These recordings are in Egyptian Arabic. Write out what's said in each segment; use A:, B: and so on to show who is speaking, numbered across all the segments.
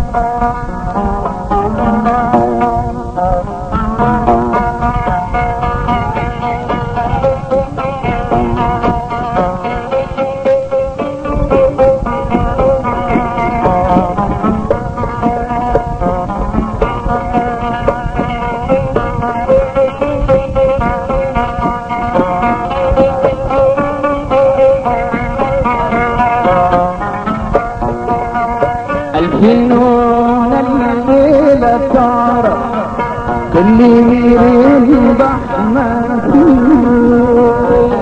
A: الجنون الليلة تعرف كل يريح ما فيه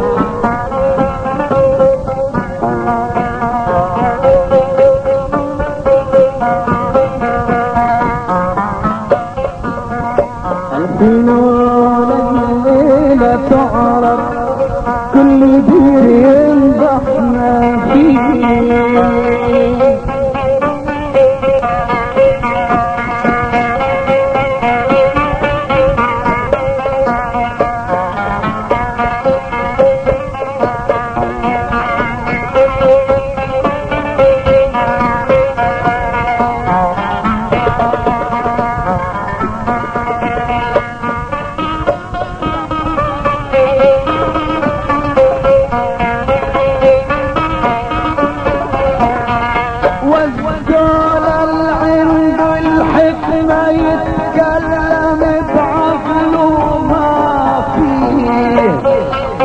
A: الجنون الليلة تعرف كل بير ينضح ما فيه والرجال اللي عنده الحكمة يتكلم بعقله ما فيه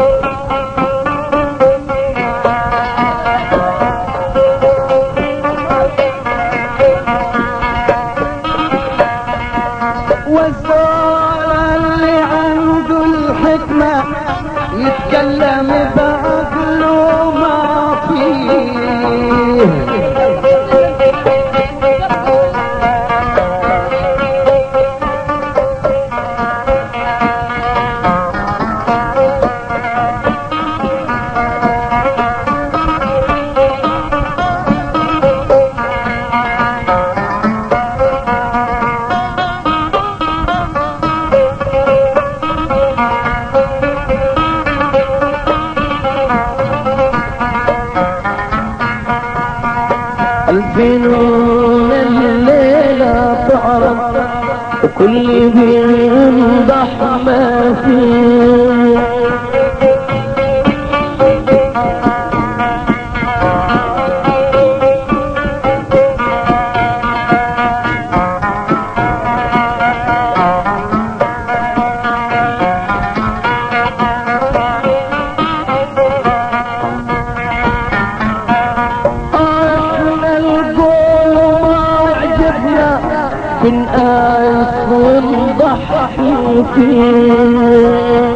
A: والزول اللي عنده الحكمة يتكلم بعقله ما فيه الفنون الليلة تعرف كل بينضح ما فيه احنا القول ما وعجبنا كن آيس ونضحي فيه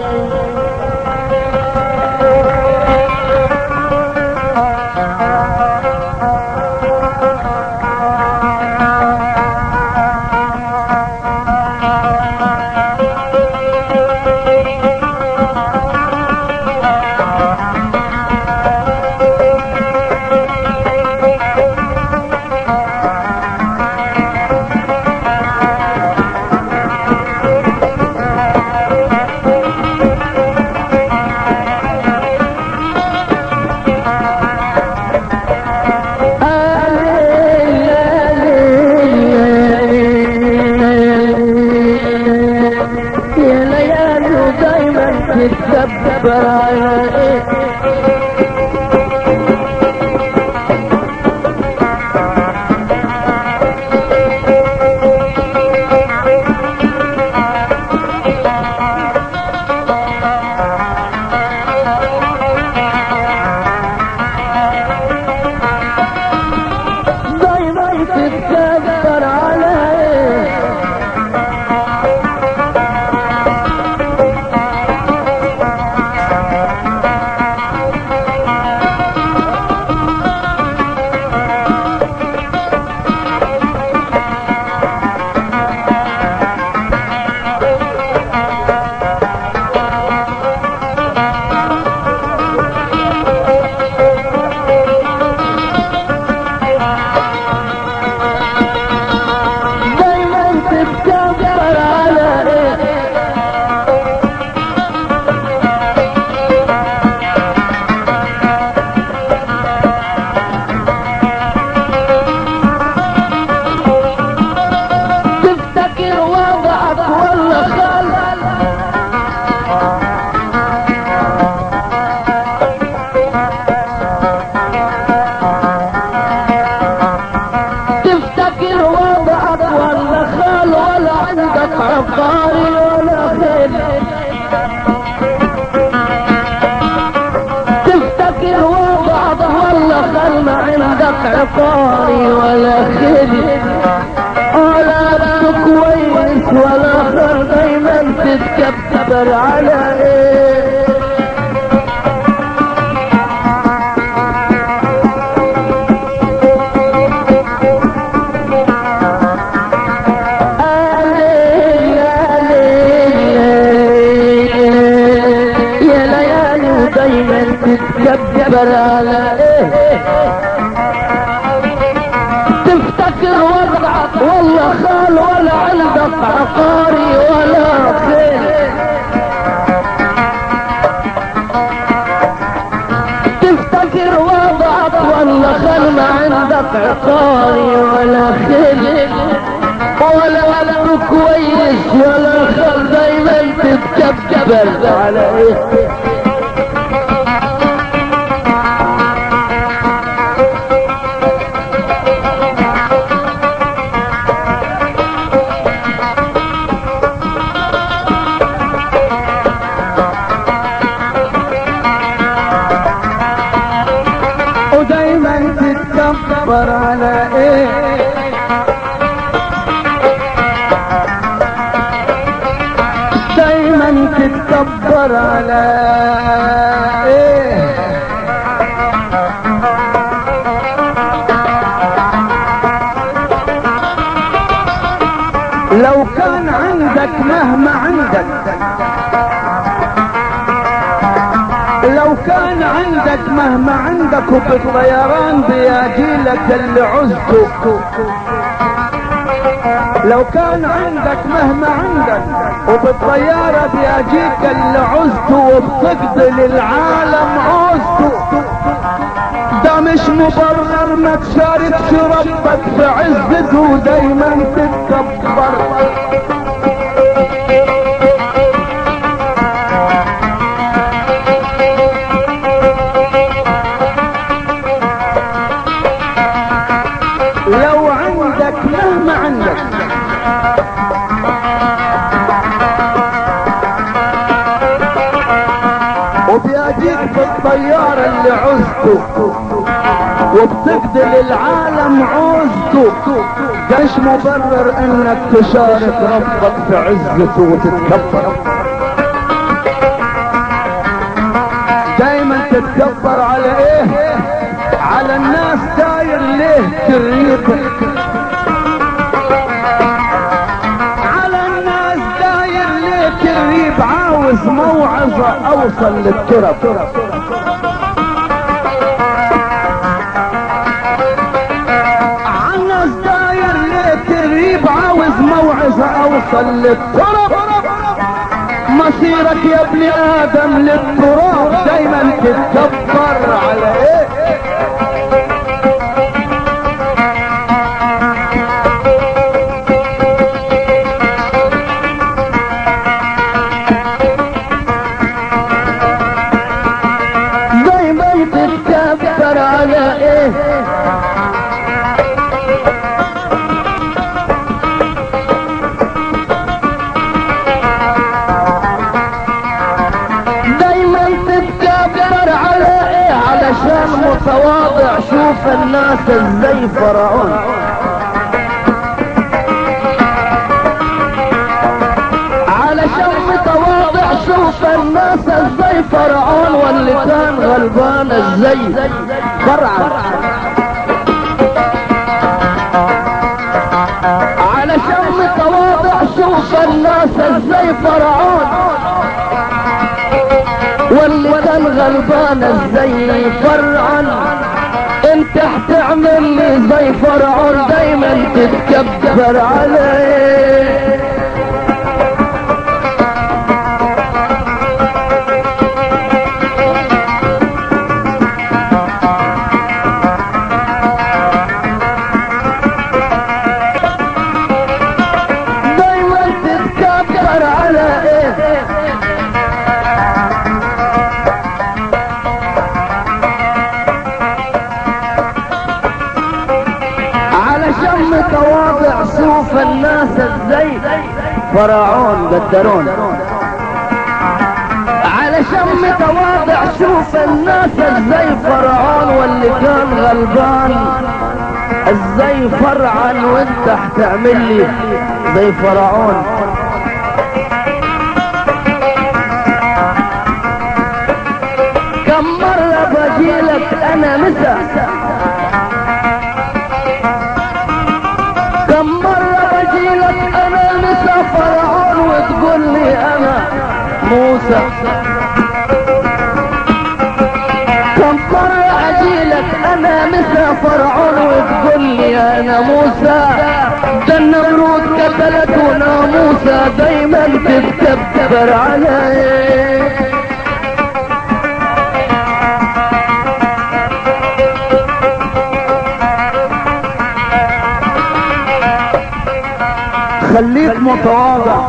A: يا ليالي دايما تتدبر على ايه دايما تتدبر على ايه عقاري ولا خيل تفتكر وضعك والله خل ما عندك عقاري ولا خيل ولا كويس ولا خل دايما تتكبر على ايه يا ليالي ودايما تتكبر على ايه تفتكر وضعك والله خال ولا عندك عقاري ولا خيل تفتكر وضعك والله خال ما عندك عقاري ولا خيل ولا ولا كويس ولا خل دايما تتكبر على ايه
B: ودايما تتكبر على ايه دايما تتكبر على ايه لو كان عندك مهما عندك لو كان عندك مهما عندك وبالطيران بيجيلك اللي عزته لو كان عندك مهما عندك وبالطيارة بيجيك اللي عزته وبتقضي للعالم عزته ده مش مبرر ما تشاركش ربك في عزته ودايما تتكبر لو عندك مهما عندك وبيجيك بالطيارة اللي عزته وبتقضي للعالم عزته مش مبرر انك تشارك ربك في عزته وتتكبر دايما تتكبر على ايه على الناس داير ليه تريد على الناس داير ليه تريب عاوز موعظة اوصل للترب على الناس داير ليه تريب عاوز موعظة اوصل للترب مصيرك يا ابن ادم للتراب دايما تتكبر على ايه
A: دايما تتكبر على ايه دايما تتكبر على ايه علشان متواضع شوف الناس ازاي فرعون علشان متواضع شوف الناس ازاي فرعون واللي كان غلبان ازاي فرعون علشان متواضع شوف الناس ازاي فرعون واللي كان غلبان ازاي فرعون انت هتعمل لي زي فرعون دايما تتكبر عليه دايما تتكبر على ايه علشان متواضع شوف الناس ازاي
B: فرعون قدرون
A: علشان متواضع شوف الناس ازاي فرعون واللي كان غلبان ازاي فرعن وانت هتعمل لي زي فرعون كم مرة بجيلك انا مسا كم مرة بجيلك انا مسا فرعون وتقول لي انا موسى كم مرة اجيلك انا مسا فرعون وتقول لي انا موسى ده النمرود قتلتنا موسى دايما تتكبر عليه
B: خليك متواضع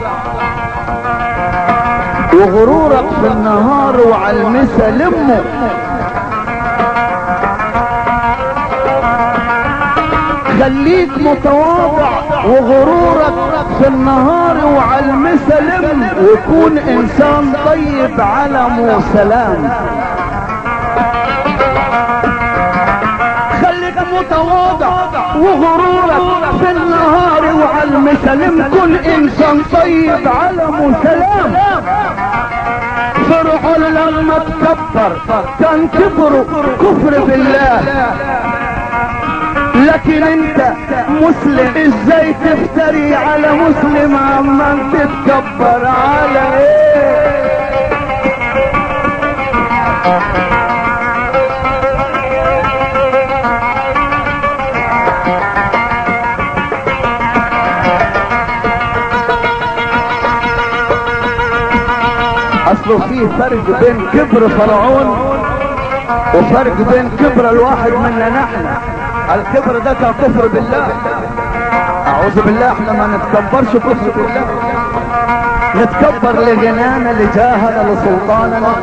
B: وغرورك في النهار وعلى المسا لمه خليك متواضع وغرورك في النهار وعلى المسا لم وكون انسان طيب علم وسلام خليك متواضع وغرورك في النهار وعلى المسلم كن انسان طيب علم وسلام فرعون لما تكبر كان كبره كفر بالله لكن انت مسلم ازاي تفتري على مسلم عما تتكبر على ايه اصله في فرق بين كبر فرعون وفرق بين كبر الواحد منا نحن الكبر ده كان كفر بالله اعوذ بالله احنا ما نتكبرش كفر بالله نتكبر لغنانا لجاهنا لسلطاننا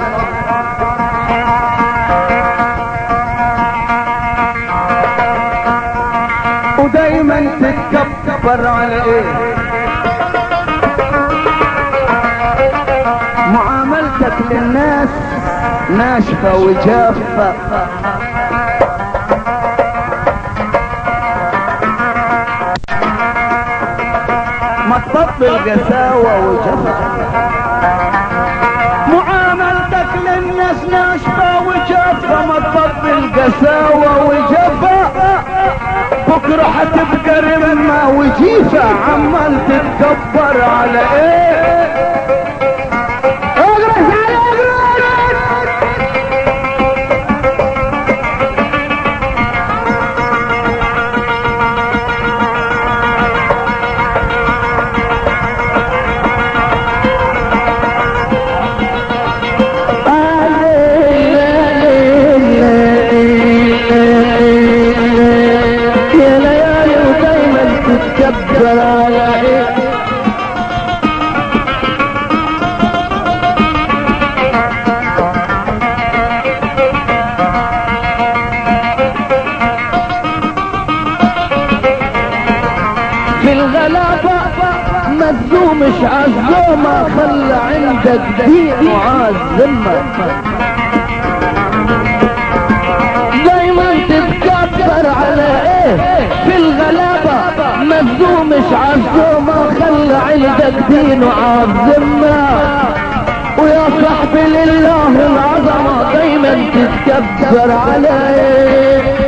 B: ودايما تتكبر على ايه معاملتك للناس ناشفة وجافة ما تبطل قساوة وجفا معاملتك للناس ناشفة وجافة ما تبطل قساوة وجفا بكرة حتبقى رمة وجيفة عمال تتكبر على ايه اغرس على اغرس
A: يا ليالي ودايما تتكبر على ايه في الغلابة مزومش عزومة خلى عندك دين وعازمة دايما تتكبر على ايه في الغلابة مزومش عزومة خلى عندك دين وعازمة ويا صاحبي لله العظمة دايما تتكبر على ايه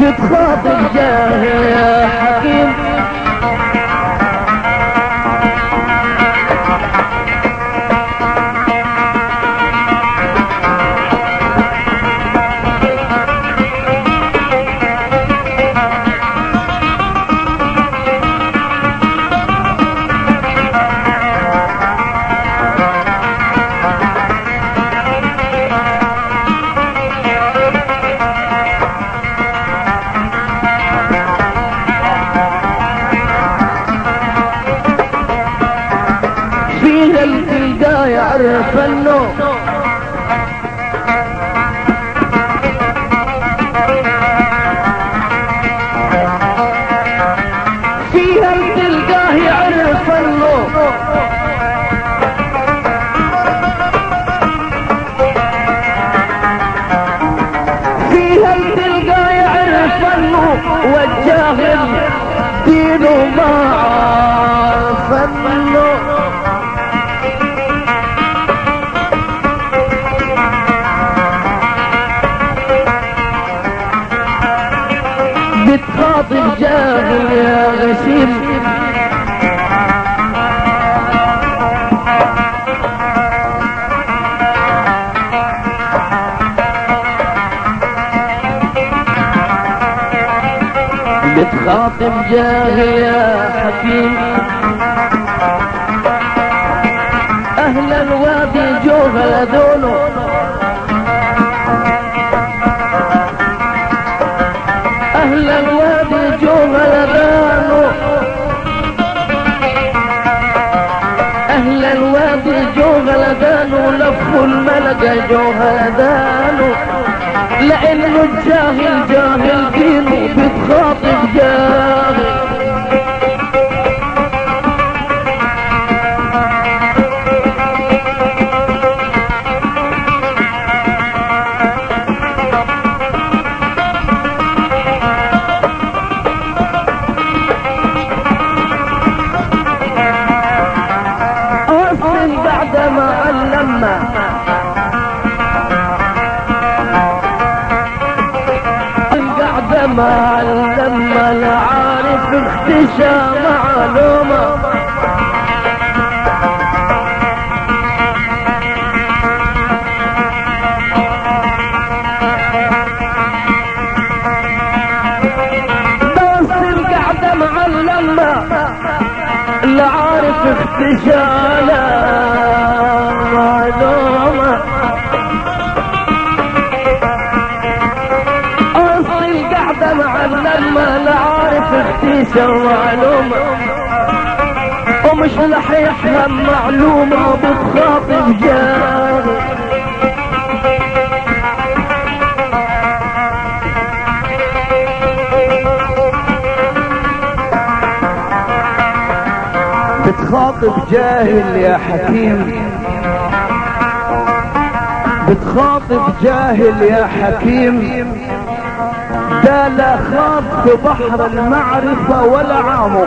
A: بتخاطب جاهل يا حكيم فيها التلقى يعرف النوم فيها التلقاه يعرف النوم فيها التلقى يعرف النوم والجاهل دينه ما عارف النوم بتخاطب جاهل يا غسيل بتخاطب جاهل يا حكيم اهل الوادي جوهل هذولو اهل الوادي جوهل بانو اهل الوادي جوهل بانو لفوا الملقى جوهل بانو لانه الجاهل جاهل دينه بتخاطب جاهل أصل بعد ما علمنا بعد ما علمنا العارف اختشى معلومة بس القعدة معلمة العارف اختشى معلومة اصل القعدة معلمة العارف اختشى معلومة ومش رح يفهم معلومة بتخاطب جاهل
B: بتخاطب جاهل يا حكيم بتخاطب جاهل يا حكيم ده لا خاض في بحر المعرفة ولا عامه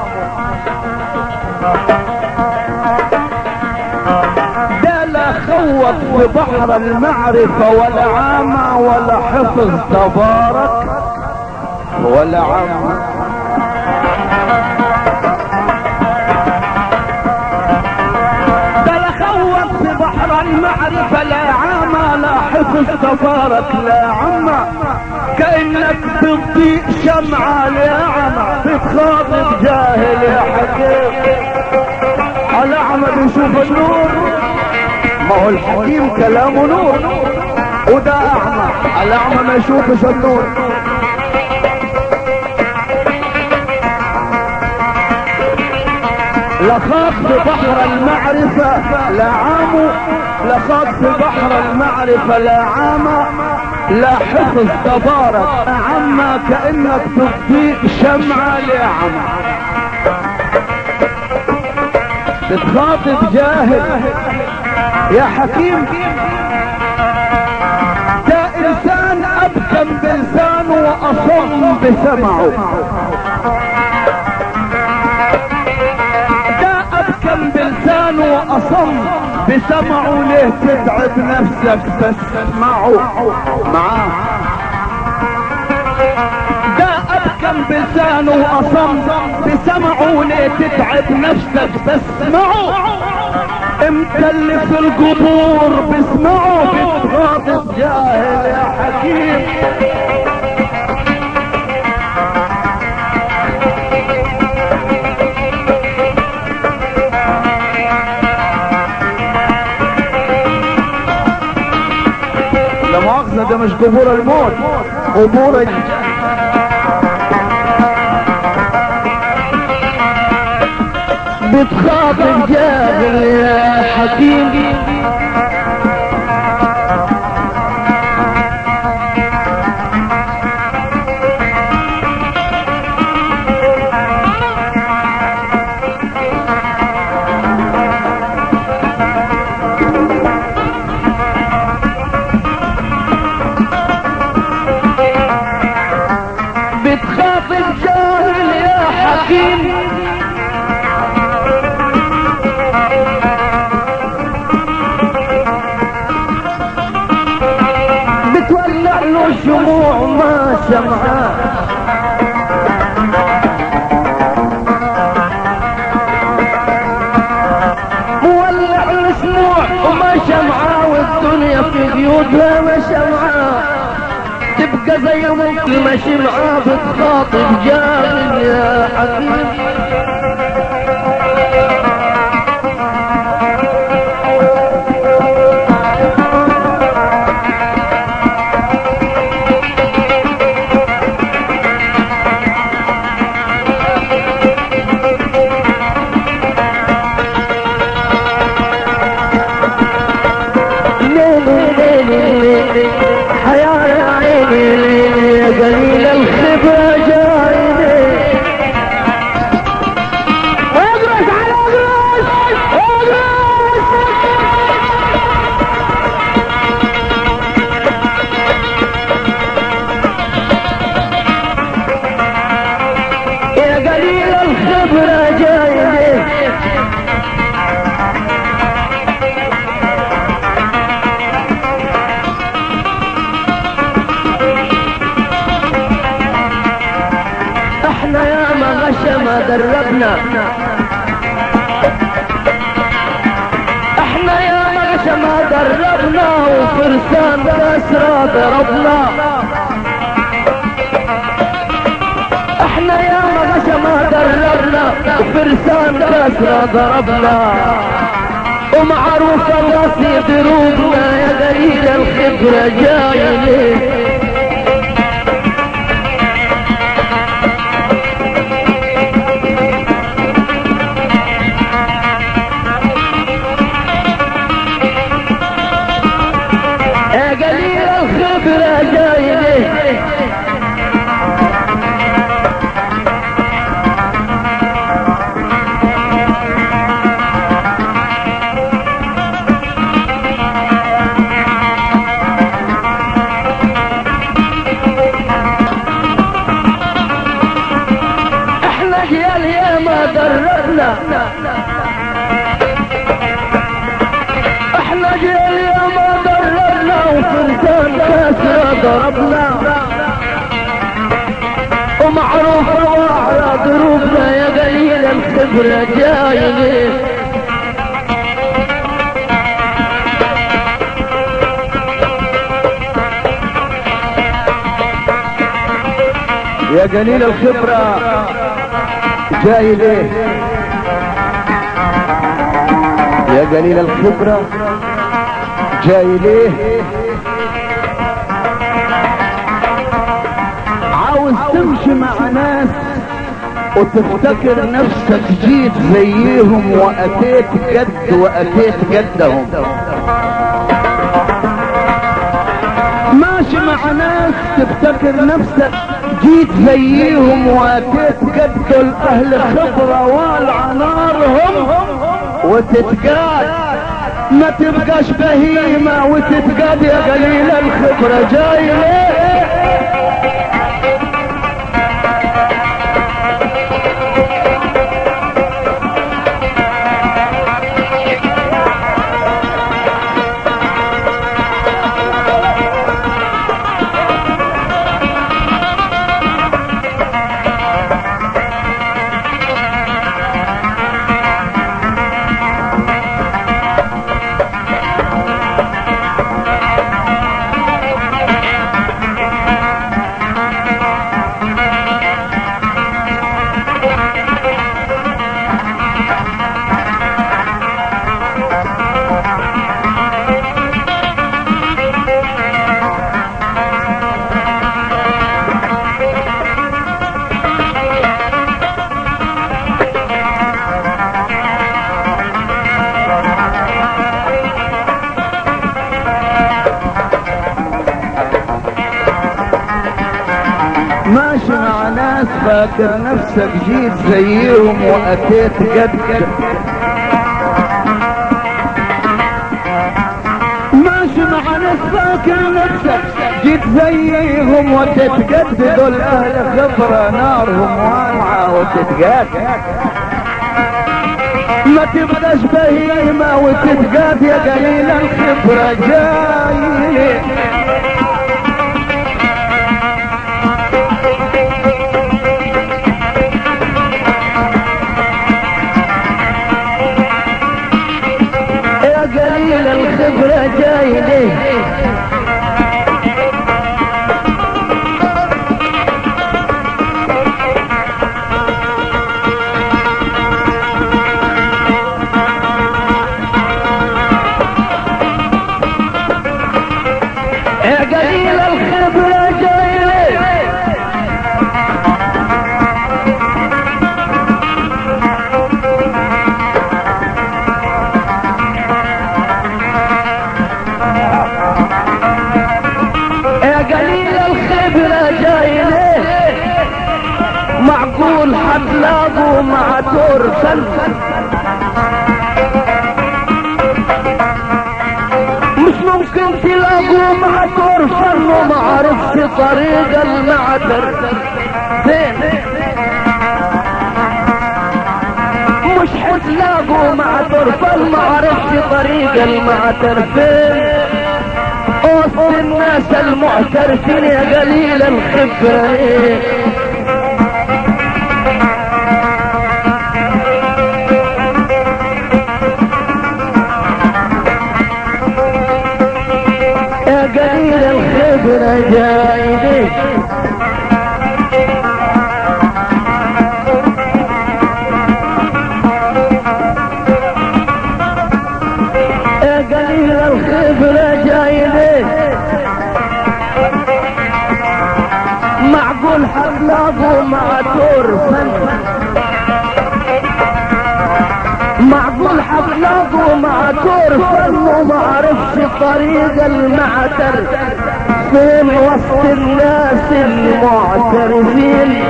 B: ده لا خوض في بحر المعرفة ولا عامة ولا حفظ تبارك ولا عامة
A: بل خوض في بحر المعرفة لا عامة لا حفظ تبارك لا عمى كأنك بتضيء شمعة يا عمى بتخاطب جاهل يا حكيم
B: الأعمى بيشوف النور ما هو الحكيم كلامه نور وده أعمى الأعمى ما يشوفش النور لخاض في بحر المعرفة لا عام لخاض في بحر المعرفة لا عام لا حفظ تبارك عما كأنك تضيء شمعة لأعمى بتخاطب جاهل يا حكيم ده انسان ابكم بلسانه واصم بسمعه ده ابكم بلسانه واصم بسمعه ليه تتعب نفسك بس اسمعه معاه حكم بلسانه وأصم بسمعه ليه تتعب نفسك بسمعه امتى اللي في القبور بسمعه بتغاضب جاهل يا حكيم لا مؤاخذة ده مش قبور الموت قبور الجنة
A: بتخاطب جاهل يا حكيم بتخاطب جاهل يا حكيم بتولع له شموع ما شمعان مولع له شموع وما شمعة والدنيا في بيوتها ما شمعة تبقى زي مثل ما شمعة بتخاطب جاهل يا حبيبي حيا يا عيني يا قليل الخبرة جايني اجرس على اجرس اجرس يا قليل الخبرة جايني احنا يا ما غشا ما دربنا احنا يا ما غشا ما دربنا وفرسان كسرى ضربنا احنا يا ما غشا ما دربنا وفرسان كسرى ضربنا ومعروفة راسي دروبنا يا قليل الخبرة جاي ليه يا قليل الخبرة جاي ليه احنا جيال يا ما دربنا احنا جيل يا ما دربنا وفرسان كاسرة ضربنا ومعروفة وعلى ضروبنا يا قليل الخبرة جايلين
B: يا قليل الخبرة جاي ليه يا قليل الخبرة جاي ليه عاوز تمشي مع ناس وتفتكر نفسك جيت زيهم واتيت جد واتيت جدهم ماشي مع ناس تفتكر نفسك جيت زيهم واتيت جد الاهل خبرة والع نارهم وتتقاد ما تبقاش بهيمة وتتقاد يا قليل الخبرة جاي ليه ماشي مع ناس فاكر نفسك جيت زيهم واتيت قد ماشي مع ناس فاكر نفسك جيت زيهم وتتقد دول اهل خبرة نارهم والعة وتتقاد ما تبقاش بهيمة وتتقاد يا قليل الخبرة جاي
A: يا قليل الخبرة جاي ليه يا قليل الخبرة جاي ليه يا قليل الخبرة جاي ليه معقول حتلاقوا مع دور فن مش ممكن تلاقوا مع دور فن وما عرفش طريق المعتر فين مش حتلاقوا مع دور فن ما عرفش طريق المعتر فين وسط الناس المعترفين يا قليل الخبرة إيه يا قليل الخبرة جاي ليك يا قليل الخبرة جاي ليك معقول حتلاقوا مع دور فن معقول حتلاقوا مع دور فن وما عرفش طريق المعتر فين وسط الناس المعترفين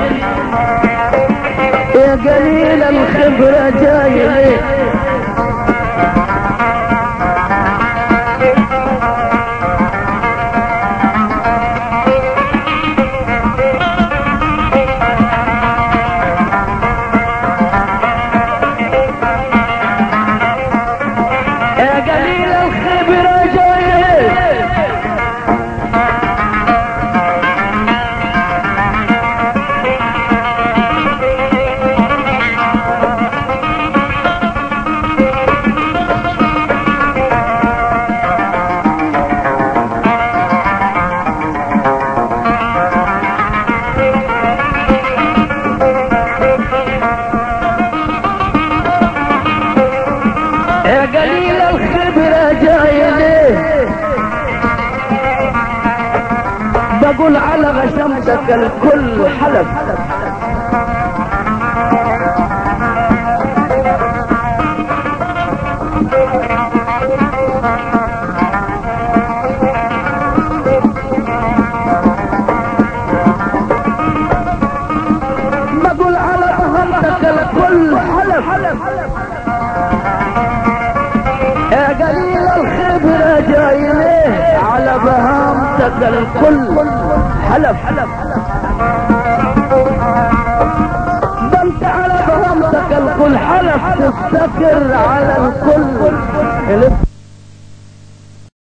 A: يا قليل الخبرة جاي ليه يا قليل الخبرة جاي يا قليل الخبرة جاي ليه بقول على غشمتك الكل حلف بقول على غشمتك الكل حلف يا قليل الخبرة جاي ليه على بهامتك الكل حلف حلف ده انت على بهامتك الكل حلف تفتكر على الكل